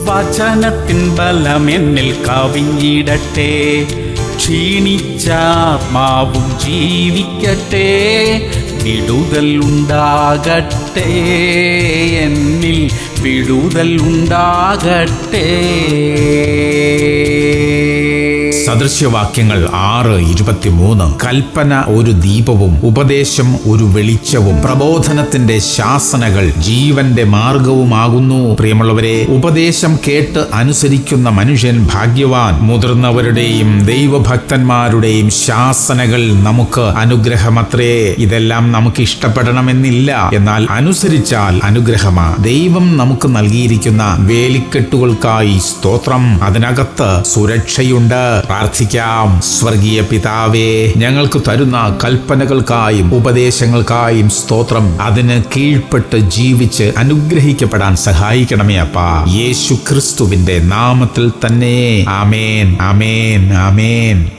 വചനത്തിൻ ബലം എന്നിൽ കവിഞ്ഞിടട്ടെ ക്ഷീണിച്ച ആത്മാവും ജീവിക്കട്ടെ വിടുതൽ ഉണ്ടാകട്ടെ എന്നിൽ വിടുതൽ ഉണ്ടാകട്ടെ സദൃശ്യവാക്യങ്ങൾ ആറ് ഇരുപത്തിമൂന്ന് കൽപ്പന ഒരു ദീപവും ഉപദേശം ഒരു വെളിച്ചവും പ്രബോധനത്തിന്റെ ശാസനകൾ ജീവന്റെ മാർഗവുമാകുന്നു പ്രിയമുള്ളവരെ ഉപദേശം കേട്ട് അനുസരിക്കുന്ന മനുഷ്യൻ ഭാഗ്യവാൻ മുതിർന്നവരുടെയും ദൈവഭക്തന്മാരുടെയും ശാസനകൾ നമുക്ക് അനുഗ്രഹമത്രേ ഇതെല്ലാം നമുക്ക് ഇഷ്ടപ്പെടണമെന്നില്ല എന്നാൽ അനുസരിച്ചാൽ അനുഗ്രഹമാ ദൈവം നമുക്ക് നൽകിയിരിക്കുന്ന വേലിക്കെട്ടുകൾക്കായി സ്തോത്രം അതിനകത്ത് സുരക്ഷയുണ്ട് പ്രാർത്ഥിക്കാം സ്വർഗീയ പിതാവേ ഞങ്ങൾക്ക് തരുന്ന കൽപ്പനകൾക്കായും ഉപദേശങ്ങൾക്കായും സ്തോത്രം അതിന് കീഴ്പ്പെട്ട് ജീവിച്ച് അനുഗ്രഹിക്കപ്പെടാൻ സഹായിക്കണമേ അപ്പാ യേശു ക്രിസ്തുവിന്റെ നാമത്തിൽ തന്നെ ആമേൻ ആമേൻ ആമേൻ